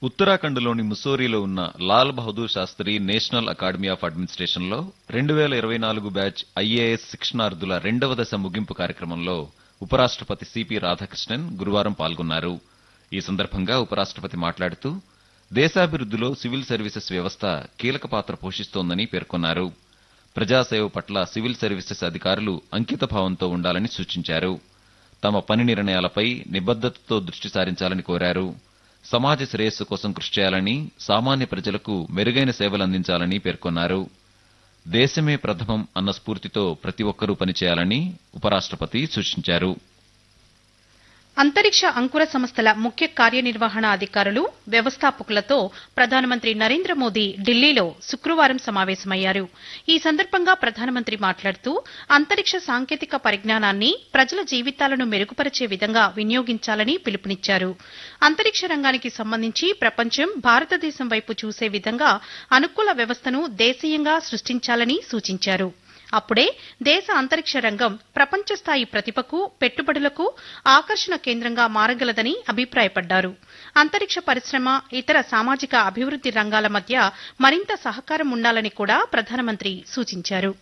ఉత్తరాఖండ్లోని ముస్సోరీలో ఉన్న Lal Bahadur Shastri national academy of అడ్మినిస్ట్రేషన్లో రెండు వేల ఇరవై నాలుగు బ్యాచ్ ఐఏఎస్ శిక్షణార్థుల రెండవ దశ ముగింపు కార్యక్రమంలో ఉపరాష్ట్రపతి సిపి రాధాకృష్ణన్ గురువారం పాల్గొన్నారు ఈ సందర్భంగా ఉపరాష్ట్రపతి మాట్లాడుతూ దేశాభివృద్ధిలో సివిల్ సర్వీసెస్ వ్యవస్థ కీలక పాత్ర పోషిస్తోందని పేర్కొన్నారు ప్రజాసేవ పట్ల సివిల్ సర్వీసెస్ అధికారులు అంకిత భావంతో ఉండాలని సూచించారు తమ పని నిర్ణయాలపై నిబద్దతతో దృష్టి సారించాలని కోరారు సమాజ శ్రేయస్సు కోసం కృషి చేయాలని సామాన్య ప్రజలకు మెరుగైన సేవలు అందించాలని పేర్కొన్నారు దేశమే ప్రథమం అన్న స్ఫూర్తితో ప్రతి ఒక్కరూ పనిచేయాలని ఉపరాష్ట్రపతి సూచించారు అంతరిక్ష అంకుర సంస్థల ముఖ్య కార్యనిర్వహణ అధికారులు వ్యవస్థాపకులతో ప్రధానమంత్రి నరేంద్ర మోదీ ఢిల్లీలో శుక్రవారం సమావేశమయ్యారు ఈ సందర్భంగా ప్రధానమంత్రి మాట్లాడుతూ అంతరిక్ష సాంకేతిక పరిజ్ఞానాన్ని ప్రజల జీవితాలను మెరుగుపరిచే విధంగా వినియోగించాలని పిలుపునిచ్చారు అంతరిక్ష రంగానికి సంబంధించి ప్రపంచం భారతదేశం వైపు చూసే విధంగా అనుకూల వ్యవస్థను దేశీయంగా సృష్టించాలని సూచించారు అప్పుడే దేశ అంతరిక్ష రంగం ప్రపంచ స్థాయి ప్రతిభకు పెట్టుబడులకు ఆకర్షణ కేంద్రంగా మారగలదని అభిప్రాయపడ్డారు అంతరిక్ష పరిశ్రమ ఇతర సామాజిక అభివృద్ది రంగాల మధ్య మరింత సహకారం ఉండాలని కూడా ప్రధానమంత్రి సూచించారు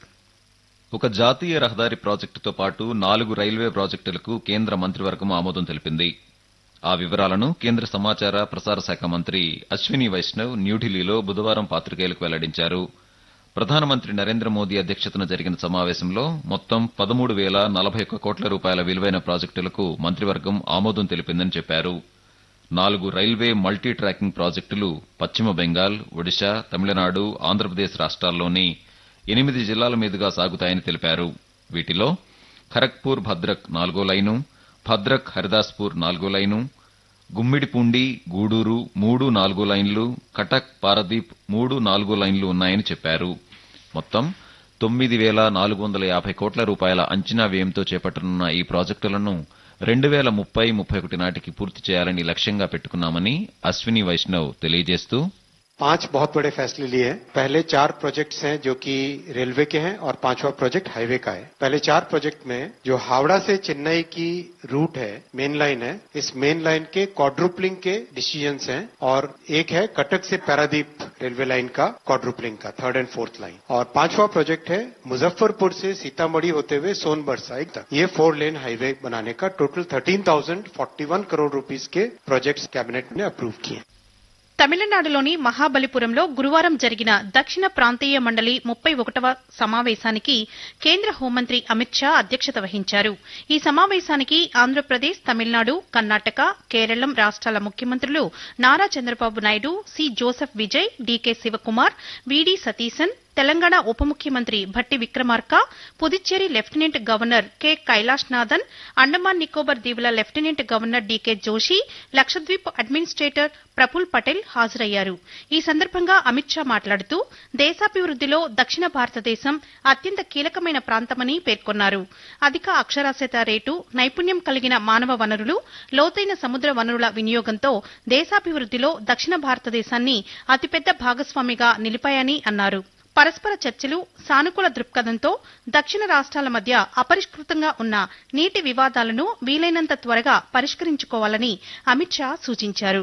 ఒక జాతీయ రహదారి ప్రాజెక్టుతో పాటు నాలుగు రైల్వే ప్రాజెక్టులకు కేంద్ర మంత్రివర్గం ఆమోదం తెలిపింది ఆ వివరాలను కేంద్ర సమాచార ప్రసార శాఖ మంత్రి అశ్విని వైష్ణవ్ న్యూఢిల్లీలో బుధవారం పాత్రికేయులకు వెల్లడించారు ప్రధానమంత్రి నరేంద్ర మోదీ అధ్యక్షతన జరిగిన సమావేశంలో మొత్తం పదమూడు వేల నలభై ఒక్క కోట్ల రూపాయల విలువైన ప్రాజెక్టులకు మంత్రివర్గం ఆమోదం తెలిపిందని చెప్పారు నాలుగు రైల్వే మల్టీ ట్రాకింగ్ ప్రాజెక్టులు పశ్చిమ బెంగాల్ ఒడిశా తమిళనాడు ఆంధ్రప్రదేశ్ రాష్ట్రాల్లోని ఎనిమిది జిల్లాల మీదుగా సాగుతాయని తెలిపారు వీటిలో ఖరగ్పూర్ భద్రక్ నాలుగో లైను భద్రక్ హరిదాస్పూర్ నాలుగో లైను గుమ్మిడిపూండి గూడూరు మూడు నాలుగు లైన్లు కటక్ పారదీప్ మూడు నాలుగు లైన్లు ఉన్నాయని చెప్పారు మొత్తం తొమ్మిది వేల నాలుగు వందల యాభై కోట్ల రూపాయల అంచనా వ్యయంతో చేపట్టనున్న ఈ ప్రాజెక్టులను రెండు వేల ముప్పై ముప్పై ఒకటి నాటికి పూర్తి చేయాలని లక్ష్యంగా పెట్టుకున్నామని అశ్విని వైష్ణవ్ తెలియజేస్తూ पांच बहुत बड़े फैसले लिए हैं पहले चार प्रोजेक्ट्स हैं जो कि रेलवे के हैं और पांचवा प्रोजेक्ट हाईवे का है पहले चार प्रोजेक्ट में जो हावड़ा से चेन्नई की रूट है मेन लाइन है इस मेन लाइन के क्वाड्रुपलिंग के डिसीजंस हैं और एक है कटक से पैरादीप रेलवे लाइन का क्वाड्रुपलिंग का थर्ड एंड फोर्थ लाइन और पांचवा प्रोजेक्ट है मुजफ्फरपुर से सीतामढ़ी होते हुए सोनभर साइड तक ये फोर लेन हाईवे बनाने का total thirteen thousand forty one crore rupees के प्रोजेक्ट्स कैबिनेट ने अप्रूव किए తమిళనాడులోని మహాబలిపురంలో గురువారం జరిగిన దక్షిణ ప్రాంతీయ మండలి ముప్పై ఒకటవ సమావేశానికి కేంద్ర హోంమంత్రి అమిత్ షా అధ్యక్షత వహించారు ఈ సమావేశానికి ఆంధ్రప్రదేశ్ తమిళనాడు కర్ణాటక కేరళం రాష్ట్రాల ముఖ్యమంత్రులు Nara Chandrababu Naidu C Joseph Vijay D K Shivakumar V D Satheesan Telangana ఉప ముఖ్యమంత్రి Bhatti Vikramarka Puducherry lieutenant governor K Kailash Nathan Andaman Nicobar దీవుల lieutenant governor D K Joshi Lakshadweep administrator Praful Patel హాజరయ్యారు ఈ సందర్భంగా అమిత్ షా మాట్లాడుతూ దేశాభివృద్దిలో దక్షిణ భారతదేశం అత్యంత కీలకమైన ప్రాంతమని పేర్కొన్నారు అధిక అక్షరాస్యత రేటు నైపుణ్యం కలిగిన మానవ వనరులు లోతైన సముద్ర వనరుల వినియోగంతో దేశాభివృద్దిలో దక్షిణ భారతదేశాన్ని అతిపెద్ద భాగస్వామిగా నిలిపాయని అన్నారు పరస్పర చర్చలు సానుకూల దృక్పథంతో దక్షిణ రాష్ట్రాల మధ్య అపరిష్కృతంగా ఉన్న నీటి వివాదాలను వీలైనంత త్వరగా పరిష్కరించుకోవాలని అమిత్ షా సూచించారు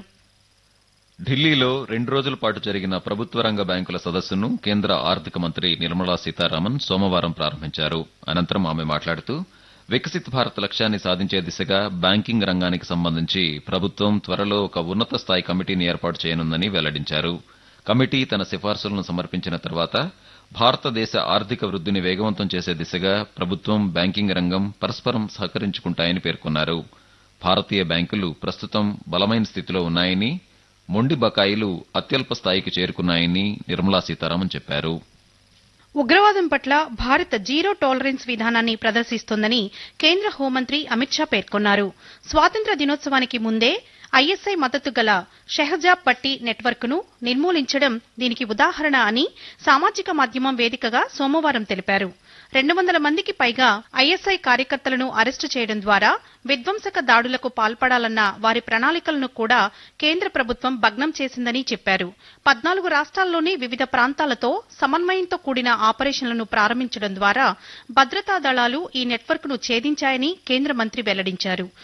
ఢిల్లీలో రెండు రోజుల పాటు జరిగిన ప్రభుత్వ రంగ బ్యాంకుల సదస్సును కేంద్ర ఆర్థిక మంత్రి నిర్మలా సీతారామన్ సోమవారం ప్రారంభించారు అనంతరం ఆమె మాట్లాడుతూ వికసిత్ భారత్ లక్ష్యాన్ని సాధించే దిశగా బ్యాంకింగ్ రంగానికి సంబంధించి ప్రభుత్వం త్వరలో ఒక ఉన్నత స్థాయి కమిటీని ఏర్పాటు చేయనుందని వెల్లడించారు కమిటీ తన సిఫార్సులను సమర్పించిన తర్వాత భారతదేశ ఆర్థిక వృద్ధిని వేగవంతం చేసే దిశగా ప్రభుత్వం బ్యాంకింగ్ రంగం పరస్పరం సహకరించుకుంటాయని పేర్కొన్నారు భారతీయ బ్యాంకులు ప్రస్తుతం బలమైన స్థితిలో ఉన్నాయని మొండి బకాయిలు అత్యల్ప స్థాయికి చేరుకున్నాయని నిర్మలా సీతారామన్ చెప్పారు ఉగ్రవాదం పట్ల భారత్ జీరో టాలరెన్స్ విధానాన్ని ప్రదర్శిస్తోందని కేంద్ర హోంమంత్రి అమిత్ షా పేర్కొన్నారు స్వాతంత్ర దినోత్సవానికి ముందే ఐఎస్ఐ మద్దతు గల షెహజాబ్ పట్టి నెట్వర్క్ను నిర్మూలించడం దీనికి ఉదాహరణ అని సామాజిక మాధ్యమం వేదికగా సోమవారం తెలిపారు రెండు వందల మందికి పైగా ఐఎస్ఐ కార్యకర్తలను అరెస్టు చేయడం ద్వారా విధ్వంసక దాడులకు పాల్పడాలన్న వారి ప్రణాళికలను కూడా కేంద్ర ప్రభుత్వం భగ్నం చేసిందని చెప్పారు పద్నాలుగు రాష్ట్రాల్లోని వివిధ ప్రాంతాలతో సమన్వయంతో కూడిన ఆపరేషన్లను ప్రారంభించడం ద్వారా భద్రతా దళాలు ఈ నెట్వర్క్ను ఛేదించాయని కేంద్ర మంత్రి వెల్లడించారు